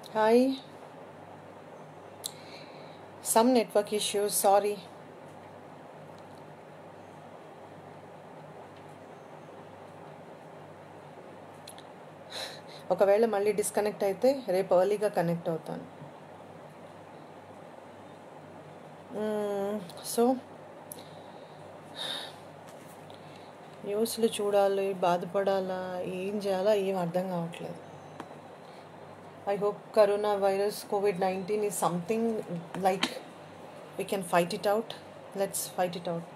Hi, some network issues, sorry. ఒకవేళ మళ్ళీ disconnect అయితే రేపు ఎర్లీగా కనెక్ట్ అవుతాను సో న్యూస్లు చూడాలి బాధపడాలా ఏం చేయాలా ఏం అర్థం కావట్లేదు I hope corona virus covid nineteen is something like we can fight it out let's fight it out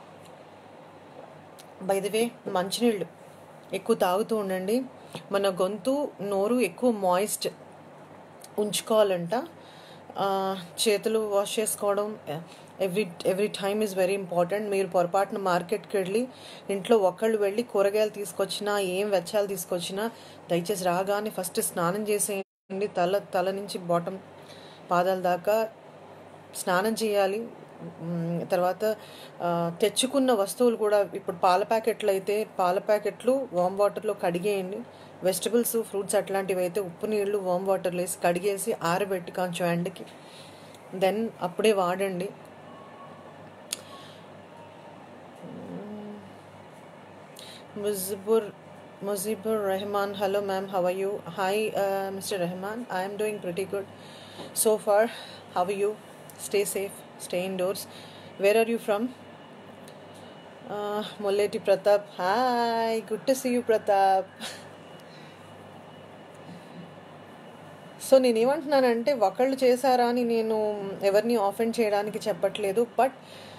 by the way మంచినీళ్ళు ఎక్కువ తాగుతూ ఉండండి మన గొంతు నోరు ఎక్కువ మాయిస్ట్ ఉంచుకోవాలంట ఆ, చేతులు వాష్ చేసుకోవడం every every time is very important మీరు పొరపాటున మార్కెట్కి వెళ్ళి ఇంట్లో ఒక్కళ్ళు వెళ్ళి కూరగాయలు తీసుకొచ్చినా ఏం వెచ్చాలు తీసుకొచ్చినా దయచేసి రాగానే ఫస్ట్ స్నానం చేసేయండి తల తల నుంచి బాటం పాదాల దాకా స్నానం చేయాలి మ్, తర్వాత ఆ, తెచ్చుకున్న వస్తువులు కూడా ఇప్పుడు పాల ప్యాకెట్లు అయితే పాల ప్యాకెట్లు వామ్ వాటర్లో కడిగేయండి వెజిటబుల్స్ ఫ్రూట్స్ అట్లాంటివి అయితే ఉప్పు నీళ్ళు వామ్ వాటర్లో వేసి కడిగేసి ఆరబెట్టి కొంచెం ఎండకి దెన్ అప్పుడే వాడండి Muzibur Muzibur Rahman, hello ma'am, how are you? Hi, uh, Mr. Rahman, I am doing pretty good so far. How are you? Stay safe, stay indoors. Where are you from? Uh, Molleti Pratap, hi, good to see you, Pratap. So నేను ఏమంటున్నానంటే ఒకళ్ళు చేశారా అని నేను ఎవరిని offend చేయడానికి చెప్పట్లేదు but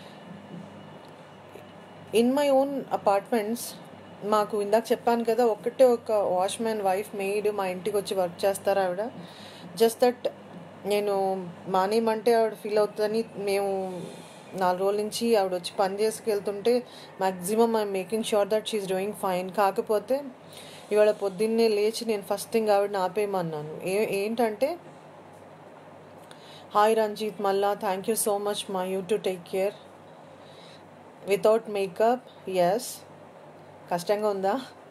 in my own apartments మాకు ఇందాక చెప్పాను కదా ఒక్కటే ఒక వాచ్మ్యాన్ వైఫ్ మెయిడ్ మా ఇంటికి వచ్చి వర్క్ చేస్తారు ఆవిడ జస్ట్ దట్ నేను మానేయమంటే ఆవిడ ఫీల్ అవుతుందని మేము నాలుగు రోజుల నుంచి ఆవిడ వచ్చి పని చేసుకెళ్తుంటే maximum I'm making sure that she's doing fine కాకపోతే ఇవాళ పొద్దున్నే లేచి నేను ఫస్ట్ థింగ్ ఆవిడని ఆపేయమన్నాను ఏ ఏంటంటే hi Ranjith Malla thank you so much మా you to take care without makeup ఎస్ కష్టంగా ఉందా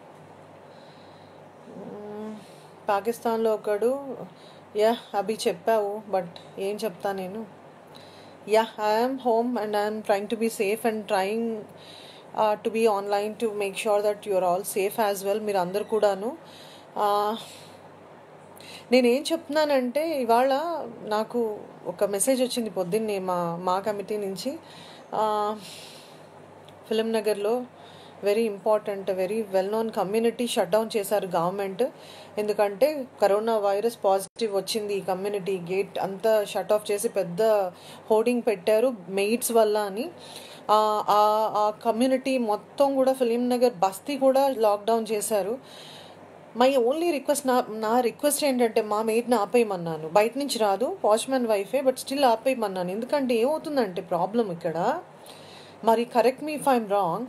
మ్మ్. పాకిస్తాన్లో ఒకడు యా అభి చెప్పావు బట్ ఏం చెప్తా నేను yeah I'm home and I'm trying to be safe and trying to be online to make sure that you're all safe as well మీరు అందరు కూడాను Uh, నేనేం చెప్తున్నానంటే ఇవాళ నాకు ఒక మెసేజ్ వచ్చింది పొద్దున్నే మా మా కమిటీ నుంచి ఫిలిం నగర్లో very important very well known community shut down చేశారు గవర్నమెంట్ ఎందుకంటే కరోనా వైరస్ పాజిటివ్ వచ్చింది ఈ కమ్యూనిటీ గేట్ అంతా షట్ ఆఫ్ చేసి పెద్ద హోర్డింగ్ పెట్టారు మెయిట్స్ వల్ల అని ఆ ఆ- ఆ కమ్యూనిటీ మొత్తం కూడా ఫిలిం నగర్ బస్తీ కూడా లాక్డౌన్ చేశారు మై ఓన్లీ రిక్వెస్ట్ నా నా రిక్వెస్ట్ ఏంటంటే మా మెయిట్ని ఆపేయమన్నాను బయట నుంచి రాదు వాచ్మెన్ వైఫే బట్ స్టిల్ ఆపేయమన్నాను ఎందుకంటే ఏమవుతుందంటే ప్రాబ్లం ఇక్కడ మరి correct me if I'm wrong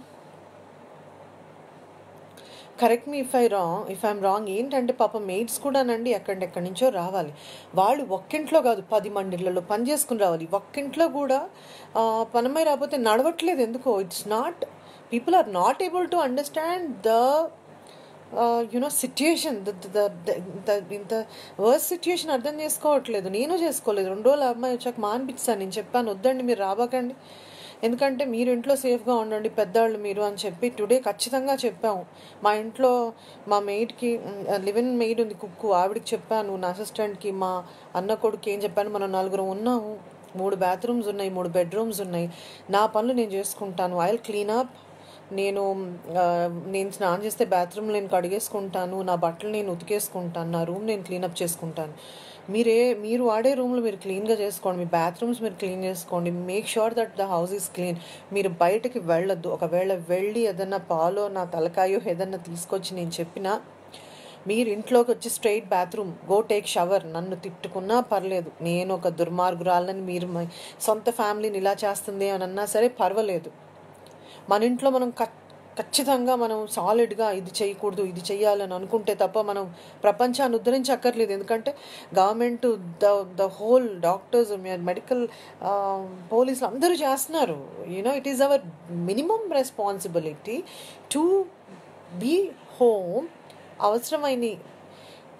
correct me if I wrong if I'm wrong ఏంటంటే పాప మెయిడ్స్ కూడానండి ఎక్కడెక్కడి నుంచో రావాలి వాళ్ళు ఒక్కింట్లో కాదు పది మందిళ్ళలో పని చేసుకుని రావాలి ఒక్కింట్లో కూడా ఆ, పనమై రాకపోతే నడవట్లేదు ఎందుకో it's not people are not able to understand the you know situation ఇంత వర్స్ సిచ్యుయేషన్ అర్థం చేసుకోవట్లేదు నేను చేసుకోలేదు రెండు రోజులు ఆ అమ్మాయి వచ్చాక మా అనిపించాను నేను చెప్పాను వద్దండి మీరు రాబాకండి ఎందుకంటే మీరు ఇంట్లో సేఫ్గా ఉండండి పెద్దవాళ్ళు మీరు అని చెప్పి టుడే ఖచ్చితంగా చెప్పాము మా ఇంట్లో మా మెయిడ్కి లివిన్ మెయిడ్ ఉంది కుక్కు ఆవిడకి చెప్పాను నా అసిస్టెంట్కి మా అన్న కొడుకు ఏం చెప్పాను మనం నలుగురు ఉన్నాము మూడు బాత్రూమ్స్ ఉన్నాయి మూడు బెడ్రూమ్స్ ఉన్నాయి నా పనులు నేను చేసుకుంటాను ఐ క్లీన్ అప్ నేను ఆ, నేను స్నానం చేస్తే బాత్రూమ్ నేను కడిగేసుకుంటాను నా బట్టలు నేను ఉతికేసుకుంటాను నా రూమ్ నేను క్లీనప్ చేసుకుంటాను మీరే మీరు వాడే రూమ్లో మీరు క్లీన్గా చేసుకోండి మీ బాత్రూమ్స్ మీరు క్లీన్ చేసుకోండి make sure that the house is clean మీరు బయటకి వెళ్ళొద్దు ఒకవేళ వెళ్ళి ఏదన్నా పాలో నా తలకాయో ఏదన్నా తీసుకొచ్చి నేను చెప్పినా మీరు ఇంట్లోకి వచ్చి straight bathroom go take shower నన్ను తిట్టుకున్నా పర్లేదు నేను ఒక దుర్మార్గురాలని మీరు మా సొంత ఫ్యామిలీని ఇలా చేస్తుంది అని అన్నా సరే పర్వాలేదు మన ఇంట్లో మనం ఖ- ఖచ్చితంగా మనం సాలిడ్గా ఇది చేయకూడదు ఇది చేయాలని అనుకుంటే తప్ప మనం ప్రపంచాన్ని ఉద్ధరించక్కర్లేదు ఎందుకంటే government the the whole doctors medical పోలీసులు అందరూ చేస్తున్నారు you know it is our minimum responsibility to be home అవసరమైన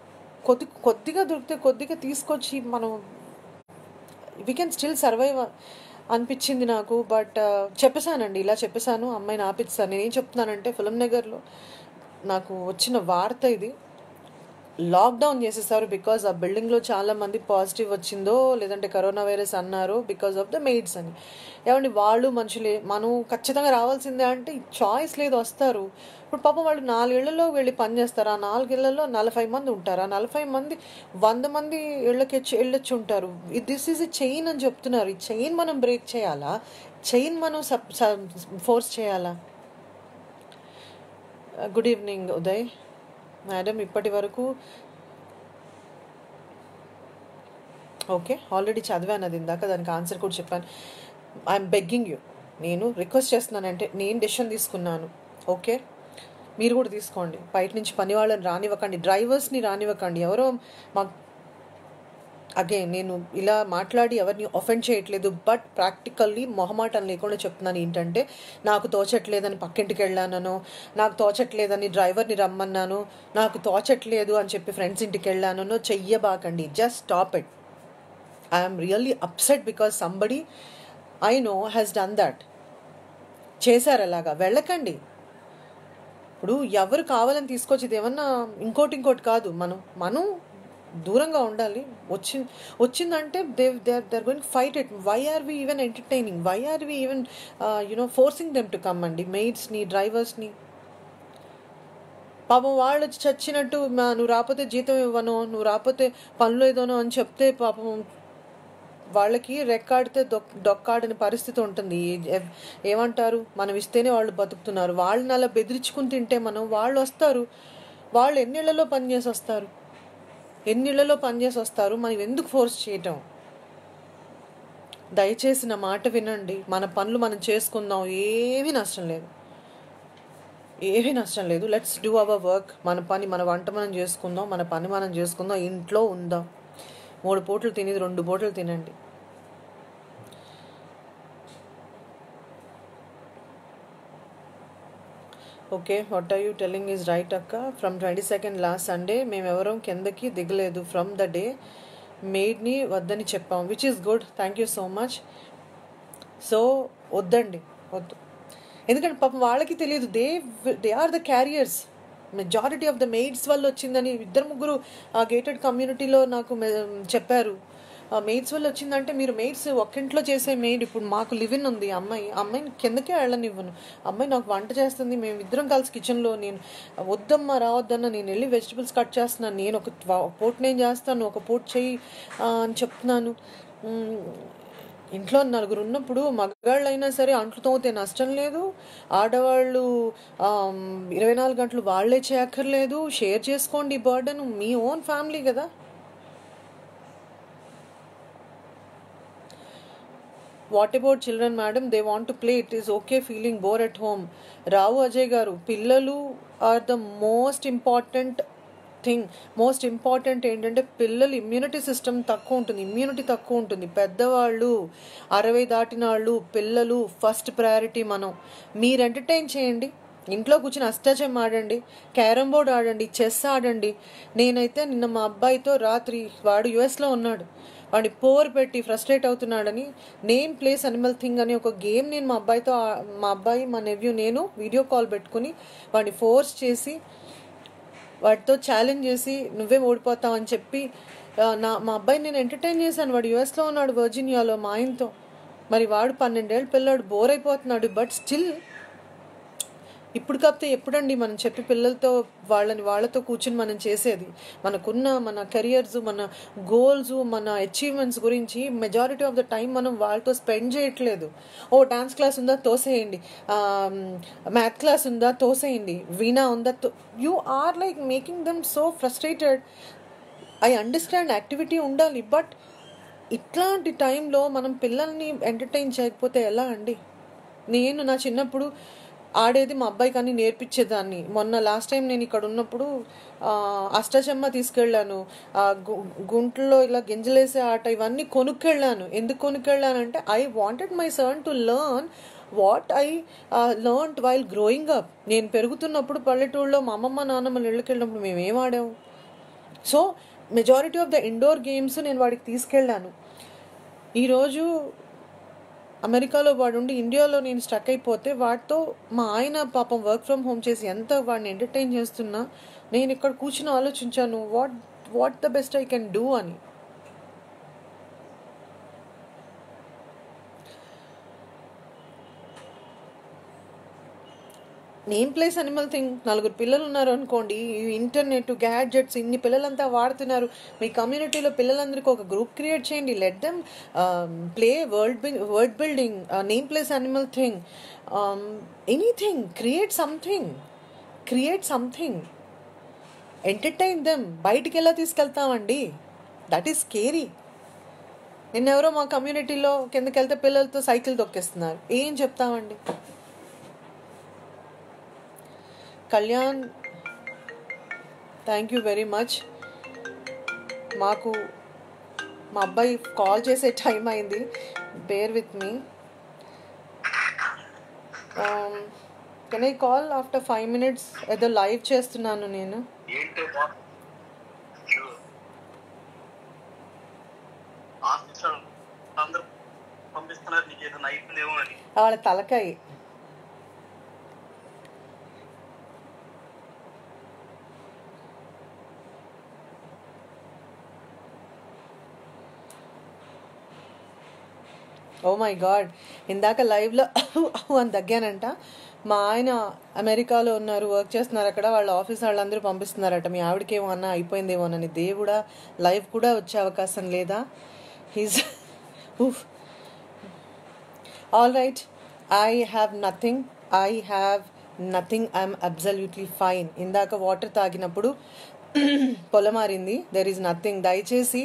కొద్ది కొద్దిగా దొరికితే కొద్దిగా తీసుకొచ్చి మనం వీ కెన్ స్టిల్ సర్వైవ్ అనిపించింది నాకు బట్ చెప్పేశానండి ఇలా చెప్పేశాను అమ్మాయిని ఆపిస్తాను నేనేం చెప్తున్నానంటే ఫిలిం నగర్లో నాకు వచ్చిన వార్త ఇది లాక్డౌన్ చేసేసారు బికాజ్ ఆ బిల్డింగ్లో చాలా మంది పాజిటివ్ వచ్చిందో లేదంటే కరోనా వైరస్ అన్నారు బికాజ్ ఆఫ్ ద మెయిడ్స్ అని ఏమండి వాళ్ళు మనుషులే మనం ఖచ్చితంగా రావాల్సిందే అంటే చాయిస్ లేదు వస్తారు ఇప్పుడు పాపం వాళ్ళు నాలుగేళ్లలో వెళ్ళి పని చేస్తారు ఆ నాలుగేళ్లలో నలభై మంది ఉంటారు ఆ నలభై మంది వంద మంది ఇళ్ళకి వచ్చి వెళ్ళొచ్చి ఉంటారు దిస్ ఈజ్ ఎ చైన్ అని చెప్తున్నారు ఈ చైన్ మనం బ్రేక్ చేయాలా చైన్ మనం ఫోర్స్ చేయాలా గుడ్ ఈవినింగ్ ఉదయ్ మేడం ఇప్పటి వరకు ఓకే ఆల్రెడీ చదివాను అది ఇందాక దానికి ఆన్సర్ కూడా చెప్పాను ఐఎమ్ బెగ్గింగ్ యూ నేను రిక్వెస్ట్ చేస్తున్నానంటే నేను డెసిషన్ తీసుకున్నాను ఓకే మీరు కూడా తీసుకోండి బయట నుంచి పని వాళ్ళని రానివ్వకండి డ్రైవర్స్ని రానివ్వకండి ఎవరో మాకు అగైన్ నేను ఇలా మాట్లాడి ఎవరిని ఒఫెండ్ చేయట్లేదు బట్ ప్రాక్టికల్లీ మొహమాటం లేకుండా చెప్తున్నాను ఏంటంటే నాకు తోచట్లేదని పక్కింటికి వెళ్ళానను నాకు తోచట్లేదని డ్రైవర్ని రమ్మన్నాను నాకు తోచట్లేదు అని చెప్పి ఫ్రెండ్స్ ఇంటికి వెళ్ళానో చెయ్యబాకండి just stop it I'm really upset because somebody I know has done that చేశారు అలాగా వెళ్ళకండి ఇప్పుడు ఎవరు కావాలని తీసుకొచ్చేది ఏమన్నా ఇంకోటి ఇంకోటి కాదు మనం మనం దూరంగా ఉండాలి వచ్చి వచ్చిందంటే they they they're going fight it why are we even entertaining why are we even you know forcing them to come అండి మెయిడ్స్ని డ్రైవర్స్ని పాపం వాళ్ళు వచ్చి చచ్చినట్టు మా నువ్వు రాకపోతే జీతం ఇవ్వను నువ్వు రాకపోతే పనులు ఏదోనో అని చెప్తే పాపం వాళ్ళకి రెక్కాడితే దొక్ డొక్కాడని పరిస్థితి ఉంటుంది ఎవ్- ఏమంటారు మనం ఇస్తేనే వాళ్ళు బతుకుతున్నారు వాళ్ళని అలా బెదిరించుకుని తింటే మనం వాళ్ళు వస్తారు వాళ్ళు ఎన్నిళ్లలో పనిచేసి వస్తారు ఎన్నిళ్లలో పనిచేసి వస్తారు మనం ఎందుకు ఫోర్స్ చేయటం దయచేసి నా మాట వినండి మన పనులు మనం చేసుకుందాం ఏమీ నష్టం లేదు ఏమీ నష్టం లేదు లెట్స్ డూ అవర్ వర్క్ మన పని మన వంట మనం చేసుకుందాం మన పని మనం చేసుకుందాం ఇంట్లో ఉందాం మూడు పూటలు తినేది రెండు పూటలు తినండి okay what are you telling is right అక్క from twenty second last Sunday మేము ఎవరం కిందకి దిగలేదు ఫ్రమ్ ద డే మేడ్ని వద్దని చెప్పాం which is good thank you so much so వద్దండి వద్దు ఎందుకంటే పాపం వాళ్ళకి తెలియదు they they are the carriers majority of the maids వల్ల వచ్చిందని ఇద్దరు ముగ్గురు ఆ గేటెడ్ కమ్యూనిటీలో నాకు మె- చెప్పారు ఆ మెయిడ్స్ వల్ల వచ్చిందంటే మీరు మెయిడ్స్ ఒక్కింట్లో చేసే మెయిడ్ ఇప్పుడు మాకు లివిన్ ఉంది ఆ అమ్మాయి ఆ అమ్మాయిని కిందకే వెళ్ళనివ్వను అమ్మాయి నాకు వంట చేస్తుంది మేము ఇద్దరం కలిసి కిచెన్లో నేను వద్దమ్మా రావద్దన్న నేను వెళ్ళి వెజిటబుల్స్ కట్ చేస్తున్నాను నేను ఒక ఒక పూట నేను చేస్తాను ఒక పూట చెయ్యి ఆ, అని చెప్తున్నాను మ్, ఇంట్లో నలుగురు ఉన్నప్పుడు మగాళ్ళు అయినా సరే అంట్లు తోమితే నష్టం లేదు ఆడవాళ్ళు ఆమ్, ఇరవై నాలుగు గంటలు వాళ్ళే చేయక్కర్లేదు షేర్ చేసుకోండి బర్డన్ మీ ఓన్ ఫ్యామిలీ కదా what about children madam they want to play it is okay feeling bore at home రావు అజయ్ గారు పిల్లలు are the most important thing most important ఏంటంటే పిల్లలు ఇమ్యూనిటీ సిస్టమ్ తక్కువ ఉంటుంది ఇమ్యూనిటీ తక్కువ ఉంటుంది పెద్దవాళ్ళు అరవై దాటిన వాళ్ళు పిల్లలు ఫస్ట్ ప్రయారిటీ మనం మీరు ఎంటర్టైన్ చేయండి ఇంట్లో కూర్చుని అష్టాచం ఆడండి క్యారమ్ బోర్డ్ ఆడండి చెస్ ఆడండి నేనైతే నిన్న మా అబ్బాయితో రాత్రి వాడు యుఎస్లో ఉన్నాడు వాడిని పోర్ పెట్టి ఫ్రస్ట్రేట్ అవుతున్నాడని నేమ్ ప్లేస్ అనిమల్ థింగ్ అని ఒక గేమ్ నేను మా అబ్బాయితో ఆ- మా అబ్బాయి మా నెవ్యూ నేను వీడియో కాల్ పెట్టుకుని వాడిని ఫోర్స్ చేసి వాటితో ఛాలెంజ్ చేసి నువ్వే ఓడిపోతావు అని చెప్పి ఆ, నా మా అబ్బాయిని నేను ఎంటర్టైన్ చేశాను వాడు యుఎస్లో ఉన్నాడు వర్జీనియాలో మా ఆయనతో మరి వాడు పన్నెండేళ్ళు పిల్లాడు బోర్ అయిపోతున్నాడు బట్ స్టిల్ ఇప్పుడు కాకపోతే ఎప్పుడండి మనం చెప్పి పిల్లలతో వాళ్ళని వాళ్ళతో కూర్చుని మనం చేసేది మనకున్న మన కెరియర్స్ మన గోల్స్ మన అచీవ్మెంట్స్ గురించి మెజారిటీ ఆఫ్ ద టైం మనం వాళ్ళతో స్పెండ్ చేయట్లేదు ఓ డాన్స్ క్లాస్ ఉందా తోసేయండి మ్యాథ్ క్లాస్ ఉందా తోసేయండి వీణా ఉందా you are like making them so frustrated I understand activity ఉండాలి బట్ ఇట్లాంటి టైంలో మనం పిల్లల్ని ఎంటర్టైన్ చేయకపోతే ఎలా అండి నేను నా చిన్నప్పుడు ఆడేది మా అబ్బాయి కానీ నేర్పించేదాన్ని మొన్న లాస్ట్ టైం నేను ఇక్కడ ఉన్నప్పుడు ఆ, అష్టచమ్మ తీసుకెళ్ళాను ఆ, గు- గుంటలో ఇలా గింజలేసే ఆట ఇవన్నీ కొనుక్కెళ్ళాను ఎందుకు కొనుక్కెళ్ళానంటే I wanted my son to learn what I learn while growing up నేను పెరుగుతున్నప్పుడు పల్లెటూరులో మా అమ్మమ్మ నాన్నమ్మ ఇళ్ళకి వెళ్ళినప్పుడు మేము ఏం ఆడాము so majority of the indoor games నేను వాడికి తీసుకెళ్ళాను ఈరోజు అమెరికాలో వాడు ఉండి ఇండియాలో నేను స్టక్ అయిపోతే వాటితో మా ఆయన పాపం వర్క్ ఫ్రమ్ హోమ్ చేసి ఎంత వాడిని ఎంటర్టైన్ చేస్తున్నా నేను ఇక్కడ కూర్చుని ఆలోచించాను what what the best I can do అని నేమ్ ప్లేస్ అనిమల్ థింగ్ నలుగురు పిల్లలు ఉన్నారు అనుకోండి ఈ ఇంటర్నెట్ గ్యాడ్జెట్స్ ఇన్ని పిల్లలంతా వాడుతున్నారు మీ కమ్యూనిటీలో పిల్లలందరికీ ఒక గ్రూప్ క్రియేట్ చేయండి let them play world bill word building name place animal thing anything create something create something entertain them బయటికి ఎలా తీసుకెళ్తామండి దట్ ఈస్ స్కేరీ నిన్నెవరో మా కమ్యూనిటీలో కిందకి వెళ్తే పిల్లలతో సైకిల్ తొక్కేస్తున్నారు ఏం చెప్తామండి Kalyan thank you very much మాకు మా అబ్బాయి కాల్ చేసే టైం అయింది bear with me can I call after five minutes ఏదో లైవ్ చేస్తున్నాను నేను ఏంటి బా- చూ. ఆఫీసర్ అందరూ పంపిస్తున్నారు నీకు ఏదైనా అయిపోయిందేమో అని వాళ్ళ తలకాయ ఓ మై గాడ్ ఇందాక లైవ్లో అని తగ్గానంట మా ఆయన అమెరికాలో ఉన్నారు వర్క్ చేస్తున్నారు అక్కడ వాళ్ళ ఆఫీస్ వాళ్ళందరూ పంపిస్తున్నారట మీ ఆవిడకేమో అన్న అయిపోయిందేమోనని దేవుడా లైవ్ కూడా వచ్చే అవకాశం లేదా he's all right I have nothing I have nothing I'm absolutely fine ఇందాక వాటర్ తాగినప్పుడు పొలమారింది దెర్ ఈజ్ నథింగ్ దయచేసి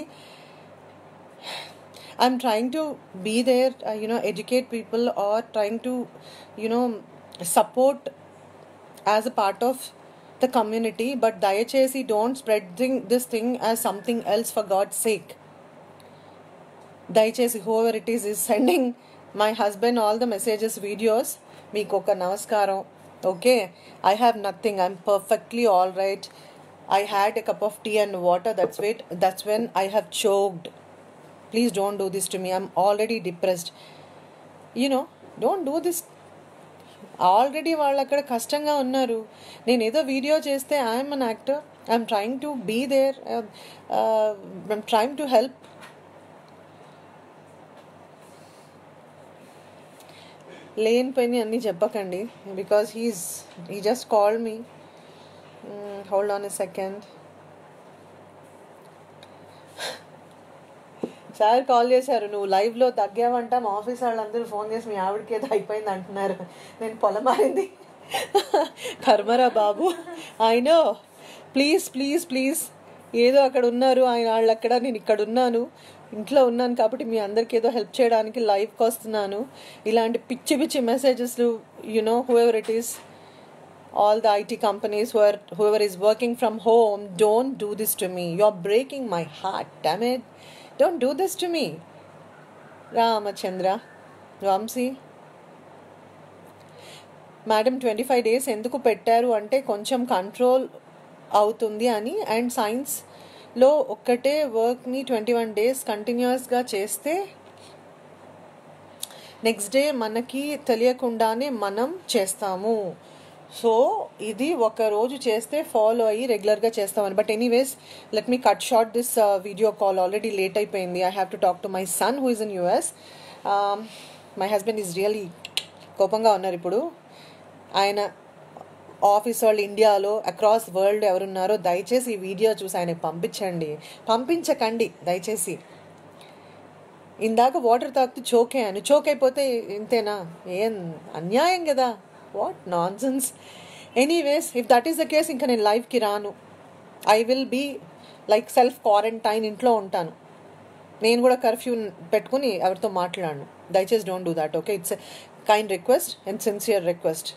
I'm trying to be there, uh, you know, educate people or trying to, you know, support as a part of the community. But dayachesi don't spread thing, this thing as something else for God's sake. దయచేసి however it is is sending my husband all the messages videos మీకు ఒక నమస్కారం okay I have nothing I'm perfectly all right I had a cup of tea and water that's wait that's when I have choked please don't do this to me I'm already depressed you know don't do this already వాళ్ళు అక్కడ కష్టంగా ఉన్నారు నేను ఏదో video చేస్తే I'm an actor I'm trying to be there I'm trying to help లేనిపోయిన అన్నీ చెప్పకండి because he's he just call me hold on a second sir call చేశారు నువ్వు లైవ్లో తగ్గావంట మా ఆఫీస్ వాళ్ళందరూ ఫోన్ చేసి మీ ఆవిడకి ఏదో అయిపోయింది అంటున్నారు నేను పొలమారింది కర్మరా బాబు అయినో ప్లీజ్ ప్లీజ్ ప్లీజ్ ఏదో అక్కడ ఉన్నారు ఆయన వాళ్ళు అక్కడ నేను ఇక్కడ ఉన్నాను ఇంట్లో ఉన్నాను కాబట్టి మీ అందరికి ఏదో హెల్ప్ చేయడానికి లైవ్కి వస్తున్నాను ఇలాంటి పిచ్చి పిచ్చి మెసేజెస్లు you know whoever it is all the IT companies who are whoever is working from home, don't do this to me. You're breaking my heart, damn it. Don't do this to me. Ramachandra, Ramsi. Madam twenty five days ఎందుకు పెట్టారు అంటే కొంచెం control అవుతుంది అని and సైన్స్లో ఒక్కటే వర్క్ని twenty one days కంటిన్యూస్గా చేస్తే నెక్స్ట్ డే మనకి తెలియకుండానే మనం చేస్తాము సో ఇది ఒక రోజు చేస్తే ఫాలో అయ్యి రెగ్యులర్గా చేస్తామని but anyways let me cut short this video call already late అయిపోయింది I have to talk to my son who is in US my husband is really కోపంగా ఉన్నారు ఇప్పుడు ఆయన ఆఫీస్ వాళ్ళు ఇండియాలో అక్రాస్ వరల్డ్ ఎవరున్నారో దయచేసి ఈ వీడియో చూసి ఆయనకి పంపించండి పంపించకండి దయచేసి ఇందాక వాటర్ తాగుతూ చోక్ అయ్యాను చోక్ అయిపోతే ఇంతేనా ఏం అన్యాయం కదా what nonsense anyways if that is the case ఇంకా నేను లైఫ్కి రాను I will be like self quarantine ఇంట్లో ఉంటాను నేను కూడా కర్ఫ్యూ పెట్టుకుని ఎవరితో మాట్లాడను దయచేసి don't do that okay it's kind request and sincere request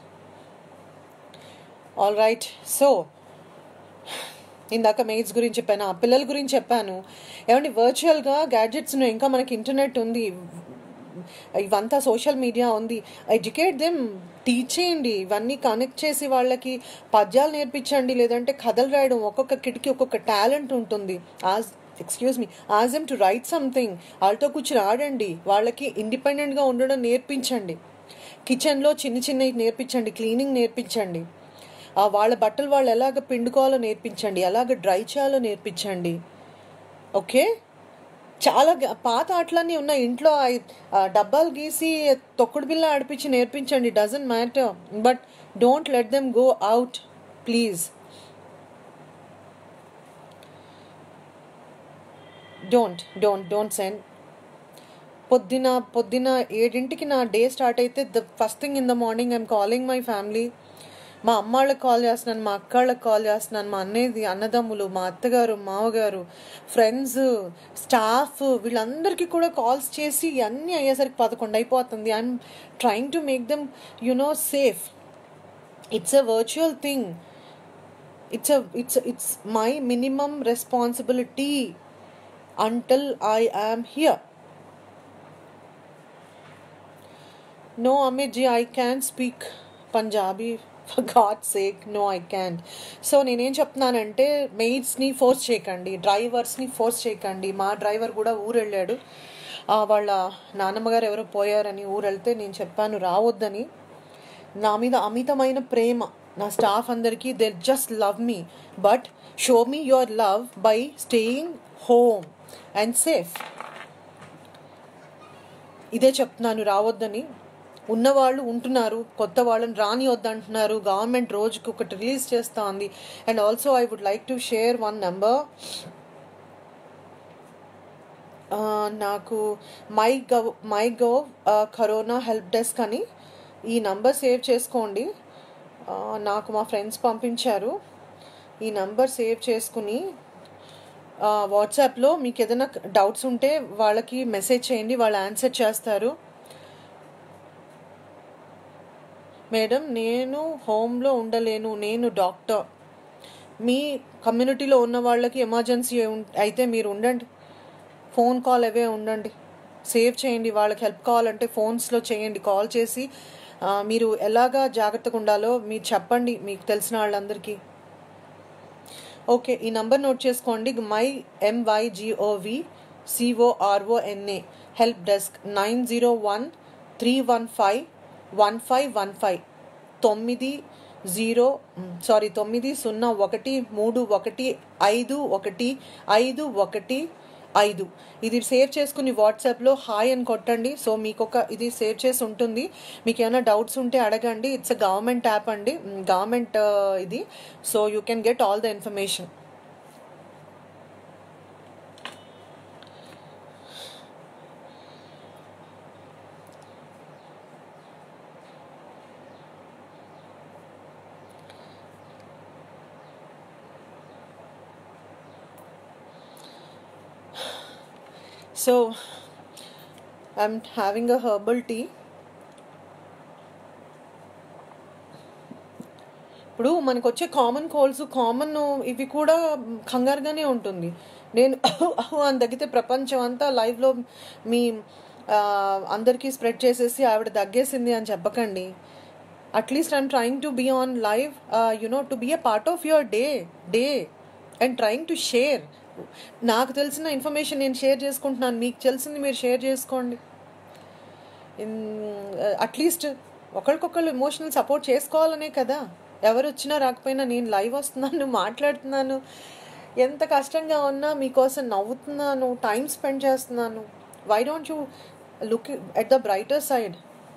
all right so ఇందాక మెయిట్స్ గురించి చెప్పాను ఆ పిల్లల గురించి చెప్పాను ఏమండి వర్చువల్గా గ్యాడ్జెట్స్ ఇంకా మనకి ఇంటర్నెట్ ఉంది ఇవంతా సోషల్ మీడియా ఉంది ఎడ్యుకేట్ దెమ్ టీచ్ చేయండి ఇవన్నీ కనెక్ట్ చేసి వాళ్ళకి పద్యాలు నేర్పించండి లేదంటే కథలు రాయడం ఒక్కొక్క కిటికీ ఒక్కొక్క టాలెంట్ ఉంటుంది as excuse me as am to write something వాళ్ళతో కూర్చుని ఆడండి వాళ్ళకి ఇండిపెండెంట్గా ఉండడం నేర్పించండి కిచెన్లో చిన్న చిన్నవి నేర్పించండి క్లీనింగ్ నేర్పించండి ఆ వాళ్ళ బట్టలు వాళ్ళు ఎలాగ పిండుకోవాలో నేర్పించండి ఎలాగ డ్రై చేయాలో నేర్పించండి ఓకే చాలా గ- పాత ఆటలన్నీ ఉన్నాయి ఇంట్లో ఐ- ఆ డబ్బాలు గీసి తొక్కుడు బిల్ల ఆడిపించి నేర్పించండి doesn't matter but don't let them go out please don't don't don't send పొద్దున పొద్దున ఏడింటికి నా డే స్టార్ట్ అయితే the first thing in the morning I'm calling my family మా అమ్మ వాళ్ళకి కాల్ చేస్తున్నాను మా అక్క వాళ్ళకి కాల్ చేస్తున్నాను మా అన్నయ్యది అన్నదమ్ములు మా అత్తగారు మావగారు ఫ్రెండ్స్ స్టాఫ్ వీళ్ళందరికీ కూడా కాల్స్ చేసి అన్నీ అయ్యేసరికి పదకొండు అయిపోతుంది I'm trying to make them you know safe it's a virtual thing it's it's it's my minimum responsibility until I am here No, Amit ji, I can speak Punjabi. For God's sake, no, I can't. So నేనేం చెప్తున్నానంటే మెయిడ్స్ని force చేయకండి డ్రైవర్స్ని force చేయకండి మా driver కూడా ఊరు వెళ్ళాడు ఆ, వాళ్ళ నాన్నమ్మగారు ఎవరో పోయారని ఊరు వెళ్తే నేను చెప్పాను రావద్దని నా మీద అమితమైన ప్రేమ నా స్టాఫ్ అందరికీ they just love me but show me your love by staying home and safe ఇదే చెప్తున్నాను రావద్దని ఉన్నవాళ్ళు ఉంటున్నారు కొత్త వాళ్ళని రాని వద్దంటున్నారు గవర్నమెంట్ రోజుకి ఒకటి రిలీజ్ చేస్తా ఉంది and also I would like to share one number నాకు my gov my gov corona help desk అని ఈ నంబర్ సేవ్ చేసుకోండి ఆ, నాకు మా ఫ్రెండ్స్ పంపించారు ఈ నంబర్ సేవ్ చేసుకుని ఆ, వాట్సాప్లో మీకు ఏదైనా డౌట్స్ ఉంటే వాళ్ళకి మెసేజ్ చేయండి వాళ్ళు ఆన్సర్ చేస్తారు మేడం నేను హోమ్లో ఉండలేను నేను డాక్టర్ మీ కమ్యూనిటీలో ఉన్న వాళ్ళకి ఎమర్జెన్సీ ఉం- అయితే మీరు ఉండండి ఫోన్ కాల్ అవే ఉండండి సేవ్ చేయండి వాళ్ళకి హెల్ప్ కావాలంటే ఫోన్స్లో చేయండి కాల్ చేసి ఆ, మీరు ఎలాగా జాగ్రత్తగా ఉండాలో మీరు చెప్పండి మీకు తెలిసిన వాళ్ళందరికీ ఓకే ఈ నంబర్ నోట్ చేసుకోండి my M Y G O V C O R O N A help desk nine zero one three one five one five one five తొమ్మిది జీరో సారీ తొమ్మిది సున్నా ఒకటి మూడు ఒకటి ఐదు ఒకటి ఐదు ఒకటి ఐదు ఇది సేవ్ చేసుకుని వాట్సాప్లో హాయ్ అని కొట్టండి సో మీకు ఒక ఇది సేవ్ చేసి ఉంటుంది మీకు ఏమైనా డౌట్స్ ఉంటే అడగండి ఇట్స్ అ గవర్నమెంట్ యాప్ అండి గవర్నమెంట్ ఇది so you can get all the information so I'm having a herbal tea ఇప్పుడు మనకు వచ్చే కామన్ కోల్డ్స్ కామన్ ఇవి కూడా కంగారుగానే ఉంటుంది నేను అని తగ్గితే ప్రపంచం అంతా లైవ్లో మీ ఆ, అందరికీ స్ప్రెడ్ చేసేసి ఆవిడ దగ్గేసింది అని చెప్పకండి at least I'm trying to be on live you know to be a part of your day day and trying to share నాకు తెలిసిన ఇన్ఫర్మేషన్ నేను షేర్ చేసుకుంటున్నాను మీకు తెలిసింది మీరు షేర్ చేసుకోండి అట్లీస్ట్ ఒకరికొకరు ఎమోషనల్ సపోర్ట్ చేసుకోవాలనే కదా ఎవరు వచ్చినా రాకపోయినా నేను లైవ్ వస్తున్నాను మాట్లాడుతున్నాను ఎంత కష్టంగా ఉన్నా మీకోసం నవ్వుతున్నాను టైం స్పెండ్ చేస్తున్నాను why don't you look at the brighter side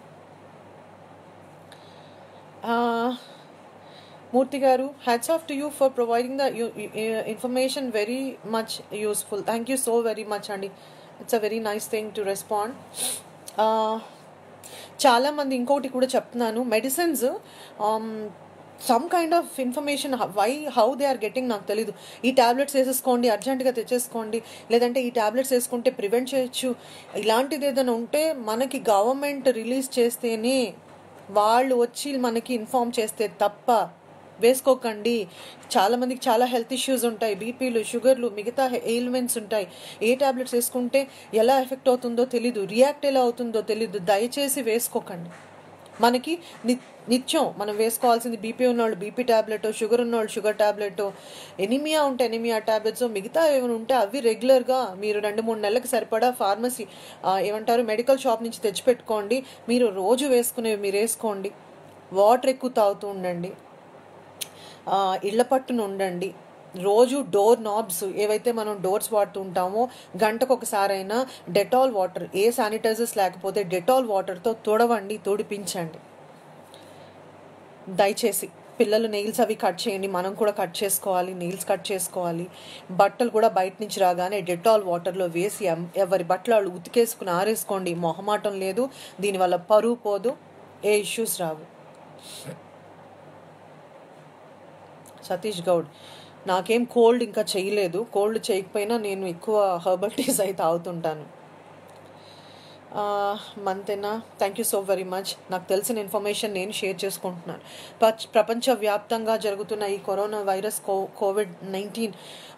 Murthy garu hats off to you for providing the information very much useful thank you so very much అండి it's a very nice thing to respond చాలామంది ఇంకొకటి కూడా చెప్తున్నాను medicines some kind of information why how they are getting నాకు తెలీదు ఈ tablets వేసేసుకోండి అర్జెంటుగా తెచ్చేసుకోండి లేదంటే ఈ ట్యాబ్లెట్స్ వేసుకుంటే ప్రివెంట్ చేయొచ్చు ఇలాంటిది ఏదైనా ఉంటే మనకి గవర్నమెంట్ రిలీజ్ చేస్తేనే వాళ్ళు వచ్చి మనకి ఇన్ఫామ్ చేస్తే తప్ప వేసుకోకండి చాలామందికి చాలా హెల్త్ ఇష్యూస్ ఉంటాయి బీపీలు షుగర్లు మిగతా ఎయిల్మెంట్స్ ఉంటాయి ఏ టాబ్లెట్స్ వేసుకుంటే ఎలా ఎఫెక్ట్ అవుతుందో తెలీదు రియాక్ట్ ఎలా అవుతుందో తెలీదు దయచేసి వేసుకోకండి మనకి ని- నిత్యం మనం వేసుకోవాల్సింది బీపీ ఉన్నవాళ్ళు బీపీ టాబ్లెట్ షుగర్ ఉన్నవాళ్ళు షుగర్ టాబ్లెట్ ఎనిమియా ఉంటే ఎనిమియా టాబ్లెట్స్ మిగతా ఏమైనా ఉంటే అవి రెగ్యులర్గా మీరు రెండు మూడు నెలలకు సరిపడా ఫార్మసీ ఆ, ఏమంటారు మెడికల్ షాప్ నుంచి తెచ్చిపెట్టుకోండి మీరు రోజు వేసుకునేవి మీరు వేసుకోండి వాటర్ ఎక్కువ తాగుతూ ఉండండి ఆ, ఇళ్ల పట్టున ఉండండి రోజు డోర్ నాబ్స్ ఏవైతే మనం డోర్స్ వాడుతూ ఉంటామో గంటకు ఒకసారైనా డెటాల్ వాటర్ ఏ శానిటైజర్స్ లేకపోతే డెటాల్ వాటర్తో తుడవండి తుడిపించండి దయచేసి పిల్లలు నెయిల్స్ అవి కట్ చేయండి మనం కూడా కట్ చేసుకోవాలి నెయిల్స్ కట్ చేసుకోవాలి బట్టలు కూడా బయట నుంచి రాగానే డెటాల్ వాటర్లో వేసి ఎం- ఎవరి బట్టలు వాళ్ళు ఉతికేసుకుని ఆరేసుకోండి మొహమాటం లేదు దీనివల్ల పరువు పోదు ఏ ఇష్యూస్ రావు సతీష్ గౌడ్ నాకేం కోల్డ్ ఇంకా చేయలేదు కోల్డ్ చేయకపోయినా నేను ఎక్కువ హర్బల్ టీస్ అయితే తాగుతుంటాను మంతేనా thank you so very much నాకు తెలిసిన ఇన్ఫర్మేషన్ నేను షేర్ చేసుకుంటున్నాను పచ్- ప్రపంచవ్యాప్తంగా జరుగుతున్న ఈ కరోనా వైరస్ కో కోవిడ్ నైన్టీన్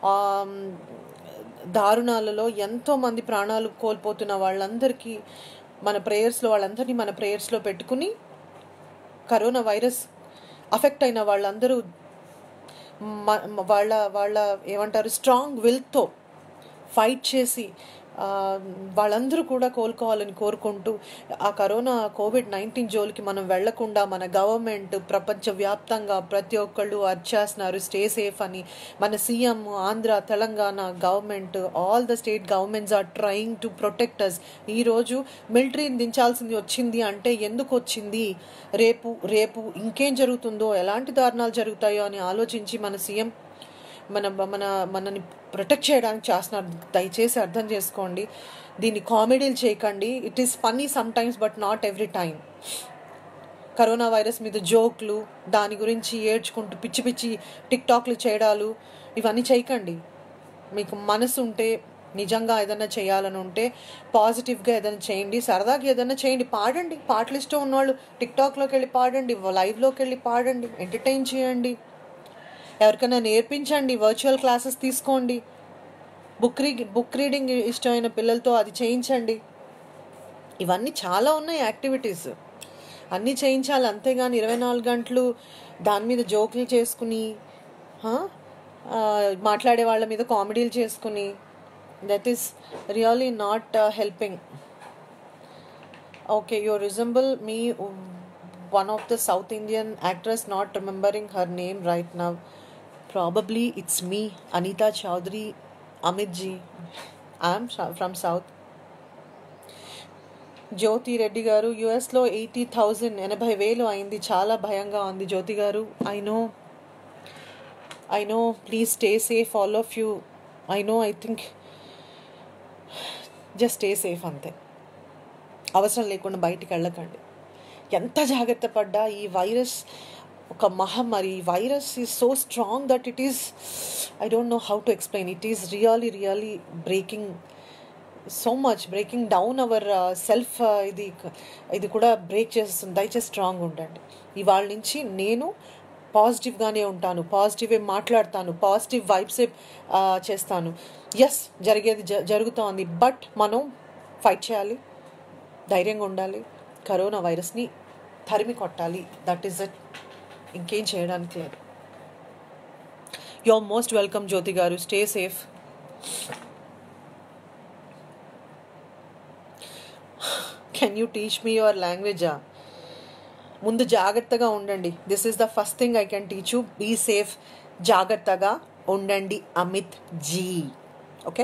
దారుణాలలో ఎంతో మంది ప్రాణాలు కోల్పోతున్న వాళ్ళందరికీ మన ప్రేయర్స్లో వాళ్ళందరినీ మన ప్రేయర్స్లో పెట్టుకుని కరోనా వైరస్ అఫెక్ట్ అయిన వాళ్ళందరూ మ- మ- వాళ్ళ వాళ్ళ ఏమంటారు స్ట్రాంగ్ విల్తో ఫైట్ చేసి ఆ, వాళ్ళందరూ కూడా కోలుకోవాలని కోరుకుంటూ ఆ కరోనా కోవిడ్ నైన్టీన్ జోలికి మనం వెళ్లకుండా మన గవర్నమెంట్ ప్రపంచవ్యాప్తంగా ప్రతి ఒక్కళ్ళు అర్చేస్తున్నారు స్టే సేఫ్ అని మన CM Andhra Telangana government all the state governments are trying to protect us ఈరోజు మిలిటరీని దించాల్సింది వచ్చింది అంటే ఎందుకు వచ్చింది రేపు రేపు ఇంకేం జరుగుతుందో ఎలాంటి దారుణాలు జరుగుతాయో అని ఆలోచించి మన సీఎం మన మన మనని ప్రొటెక్ట్ చేయడానికి చేస్తున్నారు దయచేసి అర్థం చేసుకోండి దీన్ని కామెడీలు చేయకండి it is funny sometimes but not every time coronavirus మీద జోక్లు దాని గురించి ఏడ్చుకుంటూ పిచ్చి పిచ్చి టిక్ టాక్లు చేయడాలు ఇవన్నీ చేయకండి మీకు మనసు ఉంటే నిజంగా ఏదైనా చేయాలని ఉంటే పాజిటివ్గా ఏదైనా చేయండి సరదాగా ఏదైనా చేయండి పాడండి పాటలు ఇష్టం ఉన్నవాళ్ళు టిక్ టాక్లోకి వెళ్ళి పాడండి లైవ్లోకి వెళ్ళి పాడండి ఎంటర్టైన్ చేయండి ఎవరికైనా నేర్పించండి వర్చువల్ క్లాసెస్ తీసుకోండి బుక్ రీ బుక్ రీడింగ్ ఇష్టమైన పిల్లలతో అది చేయించండి ఇవన్నీ చాలా ఉన్నాయి యాక్టివిటీస్ అన్నీ చేయించాలి అంతేగాని ఇరవై నాలుగు గంటలు దాని మీద జోకులు చేసుకుని హా? ఆ, మాట్లాడే వాళ్ళ మీద కామెడీలు చేసుకుని that is really not helping Okay, you resemble me, one of the South Indian actress, not remembering her name right now. Probably it's me, Anita Chaudhary, Amit ji. I'm sou- from South. Jyothi Reddy garu యుఎస్లో eighty thousand ఎనభై వేలు అయింది చాలా భయంగా ఉంది Jyothi garu I know I know please stay safe all of you I know I think just stay safe అంతే అవసరం లేకుండా బయటికి వెళ్ళకండి ఎంత జాగ్రత్త పడ్డా ఈ వైరస్ ఒక మహమ్మారి ఈ virus is so strong that it is I don't know how to explain it is really really breaking so much breaking down our self ఇది ఇది కూడా బ్రేక్ చేస్తుంది దయచేసి స్ట్రాంగ్ ఉండండి ఇవాళ నుంచి నేను పాజిటివ్గానే ఉంటాను పాజిటివే మాట్లాడతాను పాజిటివ్ వైబ్సే చేస్తాను ఎస్ జరిగేది జ జరుగుతోంది బట్ మనం ఫైట్ చేయాలి ధైర్యంగా ఉండాలి కరోనా వైరస్ని తరిమి కొట్టాలి దట్ ఈస్ ఇట్ ఇంకేం చేయడానికి లేదు you are most welcome Jyothi garu stay safe can you teach me your లాంగ్వేజా ముందు జాగ్రత్తగా ఉండండి this is the first thing I can teach you be safe జాగ్రత్తగా ఉండండి అమిత్ జీ ఓకే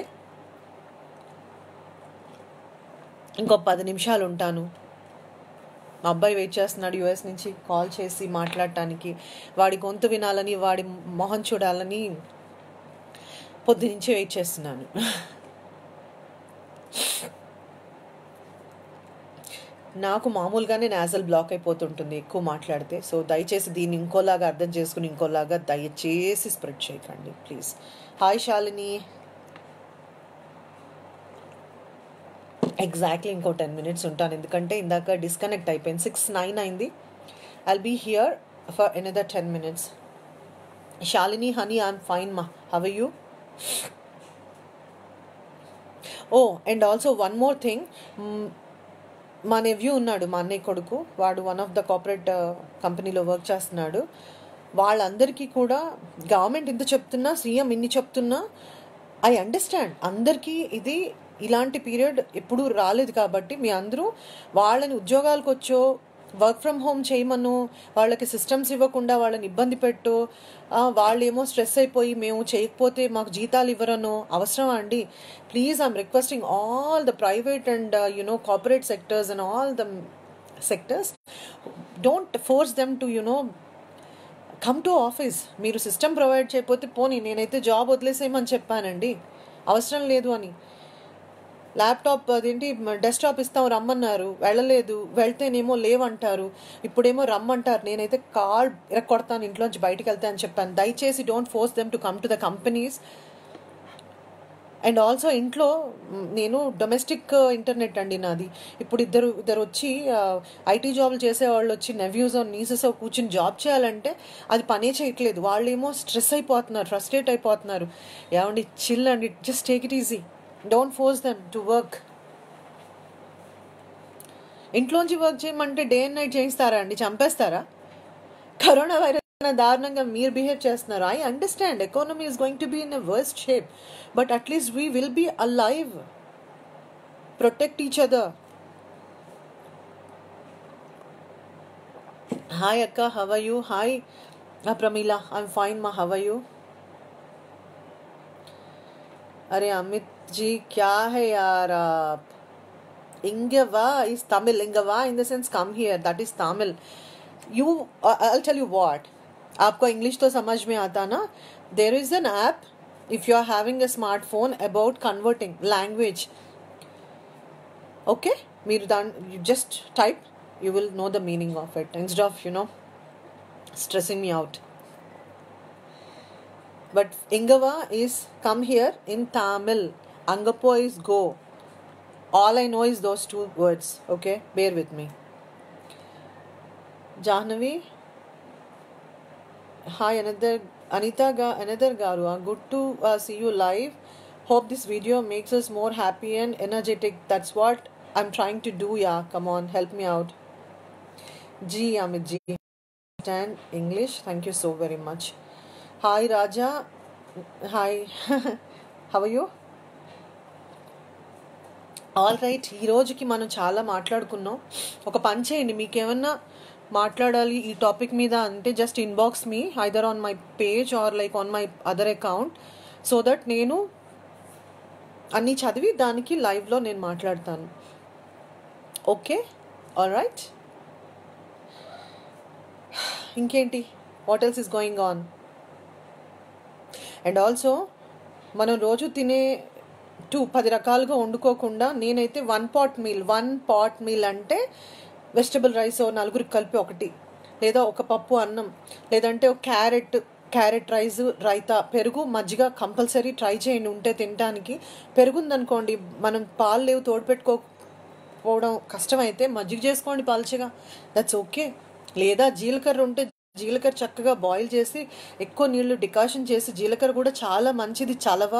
ఇంకో పది నిమిషాలు ఉంటాను మా అబ్బాయి వెయిట్ చేస్తున్నాడు యుఎస్ నుంచి కాల్ చేసి మాట్లాడటానికి వాడి గొంతు వినాలని వాడి మొహం చూడాలని పొద్దు నుంచి వెయిట్ చేస్తున్నాను నాకు మామూలుగానే నాజల్ బ్లాక్ అయిపోతుంటుంది ఎక్కువ మాట్లాడితే సో దయచేసి దీన్ని ఇంకోలాగా అర్థం చేసుకుని ఇంకోలాగా దయచేసి స్ప్రెడ్ చేయకండి ప్లీజ్ హాయ్ శాలిని ఎగ్జాక్ట్లీ ఇంకో టెన్ మినిట్స్ ఉంటాను ఎందుకంటే ఇందాక డిస్కనెక్ట్ అయిపోయింది సిక్స్ నైన్ అయింది I'll be here for another ten minutes Shalini honey I'm fine మా how you oh and also one more thing మా నెవ్యూ ఉన్నాడు మా అన్నయ్య కొడుకు వాడు వన్ ఆఫ్ ద కార్పొరేట్ కంపెనీలో వర్క్ చేస్తున్నాడు వాళ్ళందరికీ కూడా గవర్నమెంట్ ఇంత చెప్తున్నా సీఎం ఇన్ని చెప్తున్నా ఐ అండర్స్టాండ్ అందరికీ ఇది ఇలాంటి పీరియడ్ ఎప్పుడు రాలేదు కాబట్టి మీ అందరూ వాళ్ళని ఉద్యోగాలకు వచ్చో వర్క్ ఫ్రమ్ హోమ్ చేయమను వాళ్ళకి సిస్టమ్స్ ఇవ్వకుండా వాళ్ళని ఇబ్బంది పెట్టు ఆ, వాళ్ళేమో స్ట్రెస్ అయిపోయి మేము చేయకపోతే మాకు జీతాలు ఇవ్వరనో అవసరమా అండి please I'm requesting all the private and you know corporate sectors and all the sectors don't force them to you know come to office మీరు సిస్టమ్ ప్రొవైడ్ చేయకపోతే పోనీ నేనైతే జాబ్ వదిలేసేయమని చెప్పానండి అవసరం లేదు అని ల్యాప్టాప్ అదేంటి డెస్క్టాప్ ఇస్తాం రమ్మన్నారు వెళ్ళలేదు వెళ్తేనేమో లేవంటారు ఇప్పుడేమో రమ్మంటారు నేనైతే కాల్ ఇరక్కొడతాను ఇంట్లోంచి బయటికి వెళ్తా అని చెప్పాను దయచేసి don't force them to come to the companies and also ఇంట్లో మ్, నేను డొమెస్టిక్ ఇంటర్నెట్ అండి నాది ఇప్పుడు ఇద్దరు ఇద్దరు వచ్చి ఐటీ జాబ్లు చేసే వాళ్ళు వచ్చి నెవ్యూస్ నీసెస్ కూర్చుని జాబ్ చేయాలంటే అది పనే చేయట్లేదు వాళ్ళేమో స్ట్రెస్ అయిపోతున్నారు ఫ్రస్ట్రేట్ అయిపోతున్నారు ఏమండి చిల్ అండి just take it easy don't force them to work ఇంట్లోంచి వర్క్ చేయమంటే డే అండ్ నైట్ చేయిస్తారా అండి చంపేస్తారా కరోనా వైరస్ దారుణంగా మీరు బిహేవ్ చేస్తున్నారు I understand economy is going to be in a worst shape but at least we will be alive protect each other hi అక్క how you hi Pramila I'm fine మా how you अरे अमित जी क्या है यार आप Ingava is Tamil. Ingava in the sense come here. That is Tamil. You, uh, I'll tell you what. आपको English तो समझ में आता ना there is an app if you are having a smartphone about converting language okay మీరు దాని just type you will know the meaning of it instead of you know stressing me out But Ingava is come here in Tamil. Angapo is go. All I know is those two words. Okay, bear with me. Jahnavi. Hi, another Anita ga another Garu. Uh, Good to uh, see you live. Hope this video makes us more happy and energetic. That's what I'm trying to do. Yeah, come on, help me out. G Amit G. Understand English. Thank you so very much. Hi Raja hi how you all right ఈ రోజుకి మనం చాలా మాట్లాడుకున్నాం ఒక పని చేయండి మీకేమన్నా మాట్లాడాలి ఈ టాపిక్ మీద అంటే just inbox me either on my page or like on my other account so that నేను అన్నీ చదివి దానికి లైవ్లో నేను మాట్లాడతాను ఓకే ఆల్ రైట్ ఇంకేంటి what else is going on and also మనం రోజు తినే టూ పది రకాలుగా వండుకోకుండా నేనైతే one pot meal one pot meal అంటే వెజిటబుల్ రైస్ నలుగురికి కలిపి ఒకటి లేదా ఒక పప్పు అన్నం లేదంటే ఒక క్యారెట్ క్యారెట్ రైస్ రైతా పెరుగు మజ్జిగ కంపల్సరీ ట్రై చేయండి ఉంటే తినడానికి పెరుగుందనుకోండి మనం పాలు లేవు తోడుపెట్టుకోకపోవడం కష్టమైతే మజ్జిగ చేసుకోండి పల్చగా దట్స్ ఓకే లేదా జీలకర్ర ఉంటే జీలకర్ర చక్కగా బాయిల్ చేసి ఎక్కువ నీళ్లు డికాషన్ చేసి జీలకర్ర కూడా చాలా మంచిది చలవ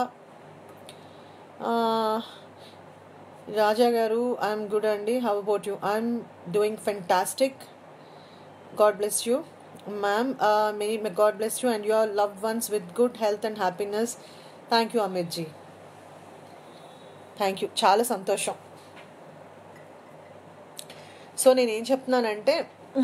రాజా గారు ఐఎమ్ గుడ్ అండి how about you I'm doing fantastic God bless you ma'am many God bless you and your love ones with good health and happiness thank you Amit ji thank you చాలా సంతోషం సో నేనేం చెప్తున్నానంటే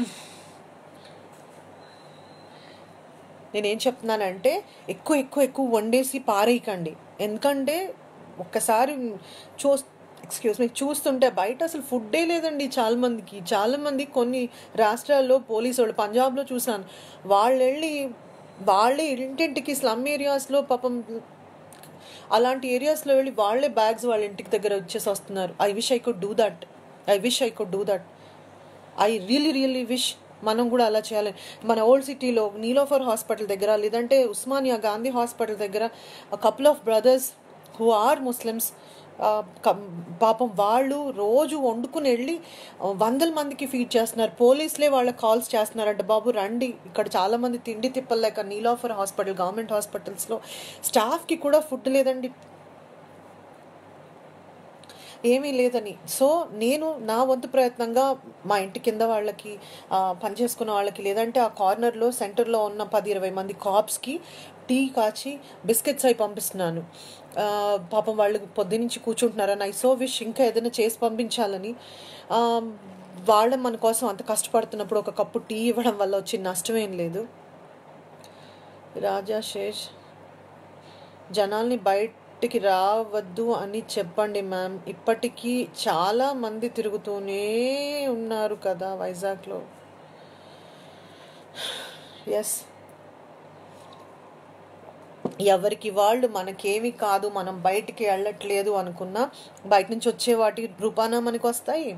నేనేం చెప్తున్నానంటే ఎక్కువ ఎక్కువ ఎక్కువ వండేసి పారేయకండి ఎందుకంటే ఒక్కసారి చూ ఎక్స్క్యూజ్ మీ చూస్తుంటే బయట అసలు ఫుడ్డే లేదండి చాలా మందికి చాలా మంది కొన్ని రాష్ట్రాల్లో పోలీసు వాళ్ళు పంజాబ్లో చూసాను వాళ్ళు వెళ్ళి వాళ్ళే ఇంటింటికి స్లమ్ ఏరియాస్లో పాపం అలాంటి ఏరియాస్లో వెళ్ళి వాళ్ళే బ్యాగ్స్ వాళ్ళ ఇంటికి దగ్గర వచ్చేసి వస్తున్నారు I wish I could do that I wish I could do that I really really wish మనం కూడా అలా చేయాలి మన ఓల్డ్ సిటీలో నీలోఫర్ హాస్పిటల్ దగ్గర లేదంటే ఉస్మానియా గాంధీ హాస్పిటల్ దగ్గర couple of brothers who are Muslims పాపం వాళ్ళు రోజు వండుకుని వెళ్ళి ఆ, వందల మందికి ఫీడ్ చేస్తున్నారు పోలీసులే వాళ్ళకి కాల్స్ చేస్తున్నారంట బాబు రండి ఇక్కడ చాలా మంది తిండి తిప్పలేక నీలాఫర్ హాస్పిటల్ గవర్నమెంట్ హాస్పిటల్స్లో స్టాఫ్కి కూడా ఫుడ్ లేదండి ఏమీ లేదని సో నేను నా వంతు ప్రయత్నంగా మా ఇంటి కింద వాళ్ళకి ఆ, పనిచేసుకున్న వాళ్ళకి లేదంటే ఆ కార్నర్లో సెంటర్లో ఉన్న పది ఇరవై మంది కాప్స్కి టీ కాచి బిస్కెట్స్ అయి పంపిస్తున్నాను ఆ, పాపం వాళ్ళు పొద్దునుంచి కూర్చుంటున్నారని ఐ సో విష్ ఇంకా ఏదైనా చేసి పంపించాలని ఆ, వాళ్ళ మన కోసం అంత కష్టపడుతున్నప్పుడు ఒక కప్పు టీ ఇవ్వడం వల్ల వచ్చిన నష్టం ఏం లేదు రాజా శేష్ జనాల్ని బయటికి రావద్దు అని చెప్పండి మ్యామ్ ఇప్పటికీ చాలా మంది తిరుగుతూనే ఉన్నారు కదా వైజాగ్లో ఎస్ ఎవరికి వాళ్ళు మనకేమి కాదు మనం బయటికి వెళ్ళట్లేదు అనుకున్నా బయట నుంచి వచ్చే వాటి రూపాన మనకు వస్తాయి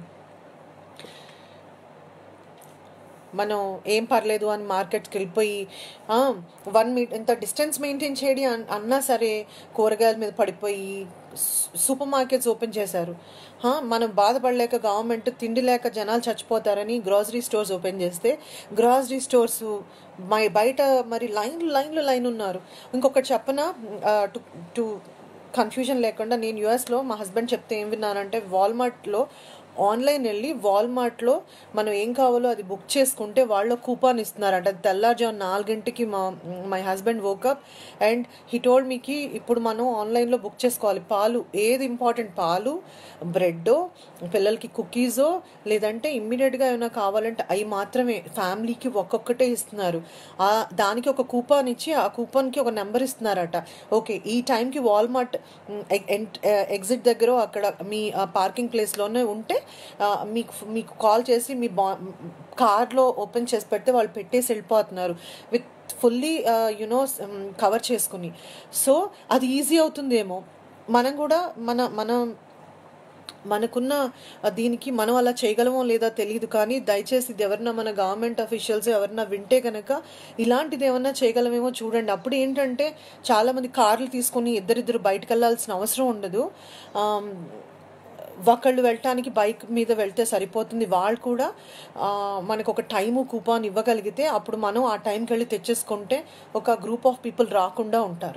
మనం ఏం పర్లేదు అని మార్కెట్కి వెళ్ళిపోయి వన్ మీ ఇంత డిస్టెన్స్ మెయింటైన్ చేయడి అన్- అన్నా సరే కూరగాయల మీద పడిపోయి సూపర్ మార్కెట్స్ ఓపెన్ చేశారు ఆ, మనం బాధపడలేక గవర్నమెంట్ తిండి లేక జనాలు చచ్చిపోతారని గ్రాసరీ స్టోర్స్ ఓపెన్ చేస్తే గ్రాసరీ స్టోర్స్ మై బయట మరి లైన్లు లైన్లు లైన్ ఉన్నారు ఇంకొకటి చెప్పనా టు టు కన్ఫ్యూజన్ లేకుండా నేను యూఎస్లో మా హస్బెండ్ చెప్తే ఏం విన్నానంటే వాల్మార్ట్లో ఆన్లైన్ వెళ్ళి వాల్మార్ట్లో మనం ఏం కావాలో అది బుక్ చేసుకుంటే వాళ్ళు కూపాన్ ఇస్తున్నారంట అది తెల్లారుజాము నాలుగింటికి మా my husband woke up and he told మీకి ఇప్పుడు మనం ఆన్లైన్లో బుక్ చేసుకోవాలి పాలు ఏది ఇంపార్టెంట్ పాలు బ్రెడ్ పిల్లలకి కుకీసో లేదంటే ఇమ్మీడియట్గా ఏమైనా కావాలంటే అవి మాత్రమే ఫ్యామిలీకి ఒక్కొక్కటే ఇస్తున్నారు ఆ దానికి ఒక కూపాన్ ఇచ్చి ఆ కూపాన్కి ఒక నెంబర్ ఇస్తున్నారట ఓకే ఈ టైంకి వాల్మార్ట్ ఎగ్జిట్ దగ్గర అక్కడ మీ పార్కింగ్ ప్లేస్లోనే ఉంటే ఆ, మీకు మీకు కాల్ చేసి మీ బా కార్లో ఓపెన్ చేసి పెడితే వాళ్ళు పెట్టేసి వెళ్ళిపోతున్నారు విత్ ఫుల్లీ యునో కవర్ చేసుకుని సో అది ఈజీ అవుతుందేమో మనం కూడా మన మన మనకున్న ఆ, దీనికి మనం అలా చేయగలమో లేదా తెలియదు కానీ దయచేసి ఇది ఎవరన్నా మన గవర్నమెంట్ అఫీషియల్స్ ఎవరన్నా వింటే కనుక ఇలాంటిది ఏమన్నా చేయగలమేమో చూడండి అప్పుడు ఏంటంటే చాలామంది కార్లు తీసుకొని ఇద్దరిద్దరు బయటకు వెళ్ళాల్సిన అవసరం ఉండదు ఆమ్, ఒకళ్ళు వెళ్ళటానికి బైక్ మీద వెళ్తే సరిపోతుంది వాళ్ళు కూడా ఆ, మనకు ఒక టైము కూపాన్ ఇవ్వగలిగితే అప్పుడు మనం ఆ టైంకి వెళ్ళి తెచ్చేసుకుంటే ఒక గ్రూప్ ఆఫ్ పీపుల్ రాకుండా ఉంటారు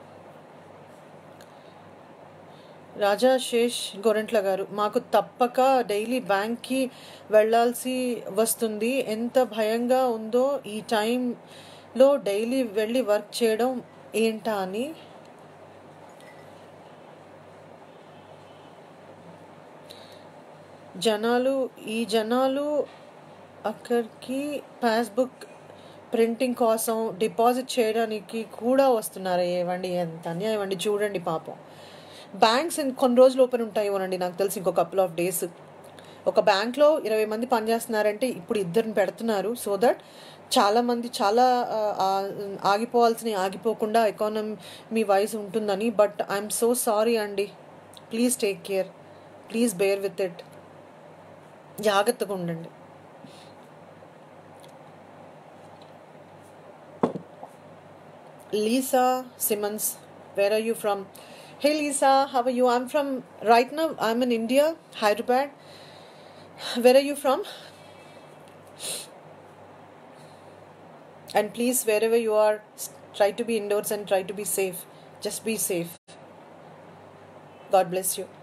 రాజా శేష్ గొరెంట్ల గారు మాకు తప్పక డైలీ బ్యాంక్కి వెళ్ళాల్సి వస్తుంది ఎంత భయంగా ఉందో ఈ టైంలో డైలీ వెళ్ళి వర్క్ చేయడం ఏంటా అని జనాలు ఈ జనాలు అక్కడికి పాస్బుక్ ప్రింటింగ్ కోసం డిపాజిట్ చేయడానికి కూడా వస్తున్నారు ఏవండి ఎంత అన్యాయం అండి చూడండి పాపం బ్యాంక్స్ ఇన్ కొన్ని రోజులు ఓపెన్ ఉంటాయేమోనండి నాకు తెలిసి ఇంకో కపుల్ ఆఫ్ డేస్ ఒక బ్యాంక్లో ఇరవై మంది పనిచేస్తున్నారంటే ఇప్పుడు ఇద్దరిని పెడుతున్నారు సో దట్ చాలా మంది చాలా ఆ, ఆ, ఆగిపోవాల్సిన ఆగిపోకుండా ఎకానమీ వైజ్ ఉంటుందని బట్ ఐఎమ్ సో సారీ అండి please take care please bear with it జాగ్రత్తగా ఉండండి Lisa Simmons, where are you from? Hey Lisa, how are you? I'm from, right now, I'm in India, Hyderabad. Where are you from? And please, wherever you are, s- try to be indoors and try to be safe. Just be safe. God bless you.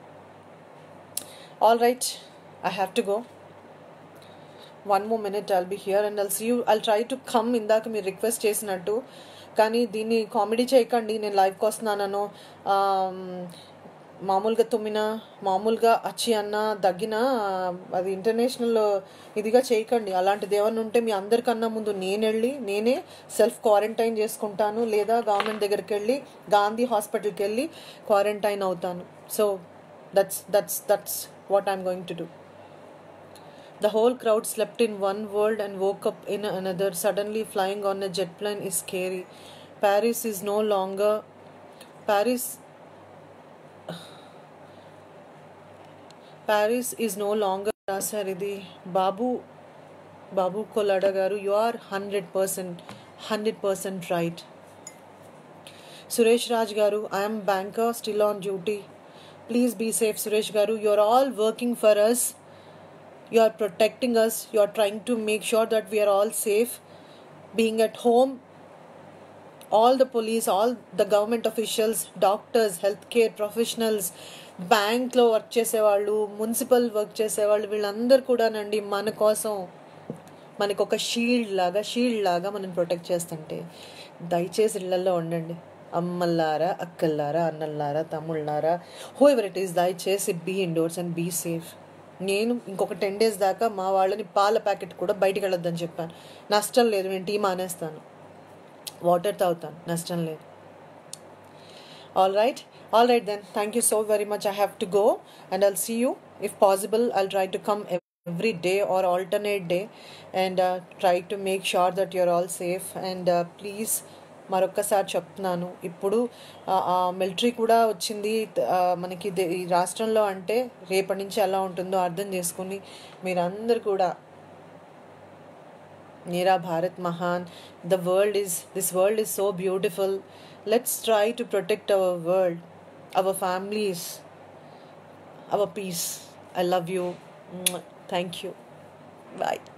All right, I have to go. One more minute I'll be here and I'll see you I'll try to come ఇందాక మీరు request చేసినట్టు కానీ దీన్ని comedy చేయకండి నేను లైవ్కి వస్తున్నానను ఆమ్, మామూలుగా తుమ్మిన మామూలుగా అచ్చి అన్న దగ్గిన అది ఇంటర్నేషనల్ ఇదిగా చేయకండి అలాంటిది ఏమన్నా ఉంటే మీ అందరికన్నా ముందు నేను వెళ్ళి నేనే సెల్ఫ్ క్వారంటైన్ చేసుకుంటాను లేదా గవర్నమెంట్ దగ్గరికి వెళ్ళి గాంధీ హాస్పిటల్కి వెళ్ళి క్వారంటైన్ అవుతాను so that's that's that's what I'm going to do The whole crowd slept in one world and woke up in another. Suddenly, flying on a jet plane is scary. Paris is no longer. Paris. Paris is no longer. Sir ఇది బాబు బాబు కొలాడ గారు you are hundred percent hundred percent right Suresh Raj గారు I'm banker still on duty please be safe Suresh గారు you are all working for us you are protecting us you are trying to make sure that we are all safe being at home all the police all the government officials doctors healthcare professionals బ్యాంక్లో work చేసేవాళ్ళు municipal work చేసేవాళ్ళు వీళ్ళందరూ కూడానండి మన కోసం మనకు ఒక shield లాగా షీల్డ్ లాగా మనం ప్రొటెక్ట్ చేస్తుంటే దయచేసి ఇళ్లలో ఉండండి అమ్మల్లారా అక్కల్లారా అన్నల్లారా తమ్ముళ్ళారా హూ ఎవర్ ఇట్ ఈస్ దయచేసి be indoors and be safe నేను ఇంకొక టెన్ డేస్ దాకా మా వాళ్ళని పాల ప్యాకెట్ కూడా బయటికి వెళ్ళొద్దని చెప్పాను నష్టం లేదు నేను టీ మానేస్తాను వాటర్ తాగుతాను నష్టం లేదు all right all right then thank you so very much I have to go and I'll see you if possible I'll try to come every day or alternate day and uh, try to make sure that you're all safe and uh, please మరొక్కసారి చెప్తున్నాను ఇప్పుడు military కూడా వచ్చింది ఆ, మనకి they- ఈ రాష్ట్రంలో అంటే రేపటి నుంచి ఎలా ఉంటుందో అర్థం చేసుకుని మీరందరూ కూడా मेरा भारत महान the world is this world is so beautiful let's try to protect our world our families our peace i love you Mwah. thank you bye